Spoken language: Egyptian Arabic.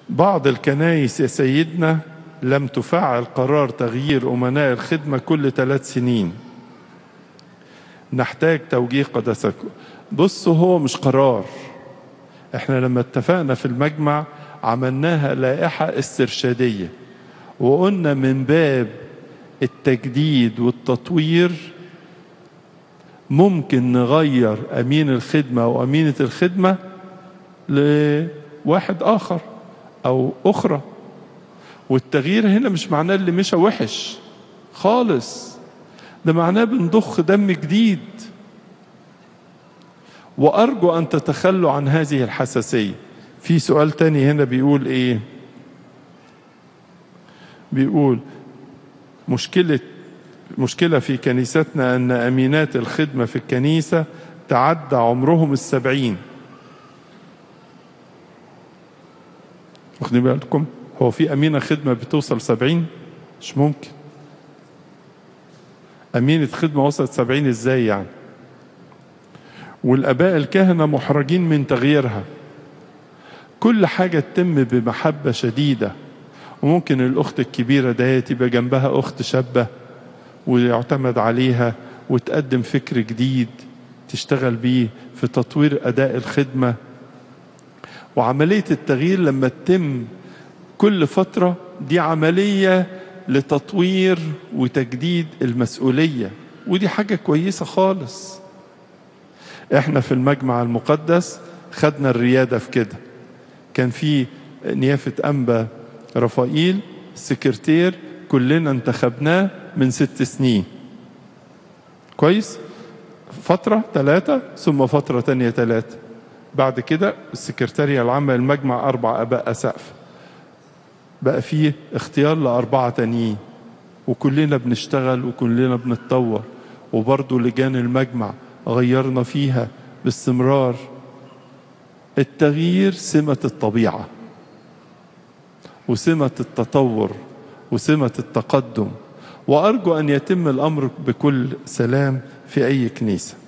بعض الكنايس يا سيدنا لم تفعل قرار تغيير أمناء الخدمة كل ثلاث سنين نحتاج توجيه قدسكم بصوا هو مش قرار احنا لما اتفقنا في المجمع عملناها لائحة استرشادية وقلنا من باب التجديد والتطوير ممكن نغير أمين الخدمة أو أمينة الخدمة لواحد آخر أو أخرى والتغيير هنا مش معناه اللي مشى وحش خالص ده معناه بنضخ دم جديد وأرجو أن تتخلوا عن هذه الحساسية في سؤال تاني هنا بيقول إيه بيقول مشكلة مشكلة في كنيستنا أن أمينات الخدمة في الكنيسة تعدى عمرهم السبعين واخدين بالكم هو في أمينة خدمة بتوصل سبعين مش ممكن أمينة خدمة وصلت سبعين إزاي يعني والآباء الكهنة محرجين من تغييرها كل حاجة تتم بمحبة شديدة وممكن الأخت الكبيرة ده تبقى جنبها أخت شابة ويعتمد عليها وتقدم فكر جديد تشتغل بيه في تطوير أداء الخدمة وعملية التغيير لما تتم كل فترة دي عملية لتطوير وتجديد المسؤولية ودي حاجة كويسة خالص احنا في المجمع المقدس خدنا الريادة في كده كان في نيافة أنبا رفائيل سكرتير كلنا انتخبناه من ست سنين كويس فترة ثلاثة ثم فترة تانية ثلاثة بعد كده السكرتارية العامة للمجمع أربع أباء أسقف بقى فيه اختيار لأربعة تانيين وكلنا بنشتغل وكلنا بنتطور وبرضه لجان المجمع غيرنا فيها باستمرار التغيير سمة الطبيعة وسمة التطور وسمة التقدم وأرجو أن يتم الأمر بكل سلام في أي كنيسة